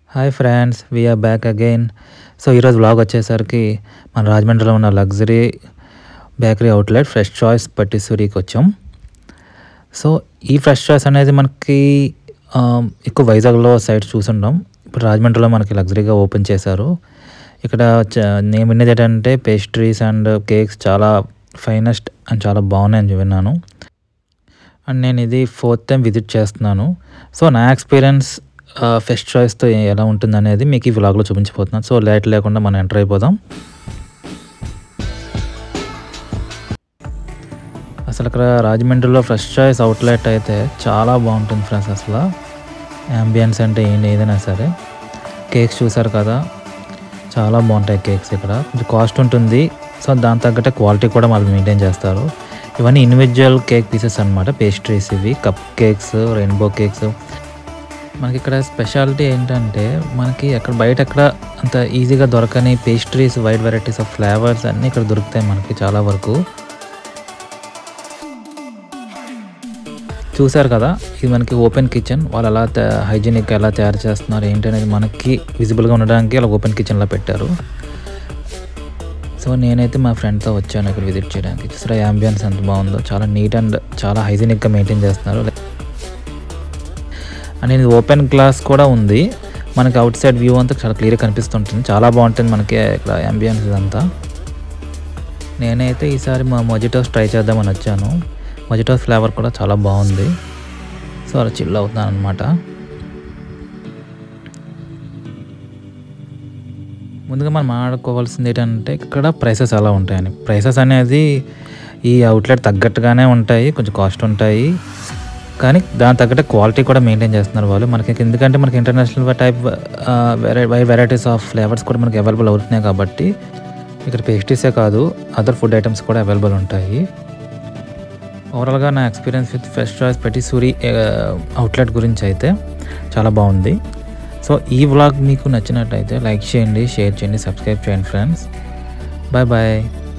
hi friends we're back again so ఈరోజు vlog వచ్చేసరికి మన రాజమండ్రిలో ఉన్న luxury bakery outlet fresh choice పట్టిసూరికి వచ్చాం సో ఈ ఫ్రెష్ చాయిస్ అనేది మనకి ఆ, ఎక్కువ వైజాగ్లో సైట్ చూసుంటాం ఇప్పుడు రాజమండ్రిలో మనకి లగ్జరీగా ఓపెన్ చేశారు ఇక్కడ చ- నేను విన్నది ఏంటంటే పేస్ట్రీస్ అండ్ కేక్స్ చాలా ఫైనెస్ట్ అండ్ చాలా బాగున్నాయని విన్నాను అండ్ నేను ఇది ఫోర్త్ టైం విజిట్ చేస్తున్నాను సో నా ఎక్స్పీరియన్స్ ఫెస్ట్ చాయిస్తో ఎలా ఉంటుంది అనేది మీకు ఈ వ్లాగ్లో చూపించబోతున్నాను సో లేట్ లేకుండా మనం ఎంటర్ అయిపోదాం అసలు ఇక్కడ రాజమండ్రిలో ఫ్రెష్ చాయిస్ అవుట్లెట్ అయితే చాలా బాగుంటుంది ఫ్రెండ్స్ అసలు అంబియన్స్ అంటే ఏంటి ఏదైనా సరే కేక్స్ చూసారు కదా చాలా బాగుంటాయి కేక్స్ ఇక్కడ కొంచెం కాస్ట్ ఉంటుంది సో దాని తగ్గట్టే క్వాలిటీ కూడా వాళ్ళు మెయింటైన్ చేస్తారు ఇవన్నీ ఇండివిజువల్ కేక్ పీసెస్ అనమాట పేస్ట్రీస్ ఇవి కప్ కేక్స్ రెయిన్బో కేక్స్ మనకి ఇక్కడ స్పెషాలిటీ ఏంటంటే మనకి అక్కడ బయట ఎక్కడ అంత ఈజీగా దొరకని pastries wide varieties of flavours అన్నీ ఇక్కడ దొరుకుతాయి మనకి చాలా వరకు చూసారు కదా ఇది మనకి ఓపెన్ కిచెన్ వాళ్ళు ఎలా హైజీనిక్ ఎలా తయారు చేస్తున్నారు ఏంటనేది మనకి విజిబుల్గా ఉండడానికి అలా ఓపెన్ కిచెన్లో పెట్టారు సో నేనైతే మా ఫ్రెండ్తో వచ్చాను ఇక్కడ విజిట్ చేయడానికి చూసారా యాంబియన్స్ ఎంత బాగుందో చాలా నీట్ అండ్ చాలా హైజీనిక్గా మెయింటైన్ చేస్తున్నారు అండ్ ఇది ఓపెన్ గ్లాస్ కూడా ఉంది మనకి అవుట్ సైడ్ వ్యూ అంతా చాలా క్లియర్గా కనిపిస్తుంటుంది చాలా బాగుంటుంది మనకి ఇక్కడ యాంబియన్స్ ఇదంతా నేనైతే ఈసారి మా మొజిటోస్ ట్రై చేద్దామని వచ్చాను మొజిటోస్ ఫ్లేవర్ కూడా చాలా బాగుంది సో అలా చిల్ అవుతున్నాను అనమాట ముందుగా మనం మాట్లాడుకోవాల్సింది ఏంటంటే ఇక్కడ ప్రైసెస్ ఎలా ఉంటాయని ప్రైసెస్ అనేది ఈ అవుట్లెట్ తగ్గట్టుగానే ఉంటాయి కొంచెం కాస్ట్ ఉంటాయి కానీ దాని తగ్గట్టు క్వాలిటీ కూడా మెయింటైన్ చేస్తున్నారు వాళ్ళు మనకి ఎందుకంటే మనకి ఇంటర్నేషనల్ టైప్ వెరై వెరైటీస్ ఆఫ్ ఫ్లేవర్స్ కూడా మనకి అవైలబుల్ అవుతున్నాయి కాబట్టి ఇక్కడ పేస్ట్రీసే కాదు అదర్ ఫుడ్ ఐటమ్స్ కూడా అవైలబుల్ ఉంటాయి ఓవరాల్గా నా ఎక్స్పీరియన్స్ విత్ ఫెస్ట్ చాయిస్ పెట్టి సూరి అవుట్లెట్ గురించి అయితే చాలా బాగుంది సో ఈ వ్లాగ్ మీకు నచ్చినట్టయితే లైక్ చేయండి షేర్ చేయండి సబ్స్క్రైబ్ చేయండి ఫ్రెండ్స్ బాయ్ బాయ్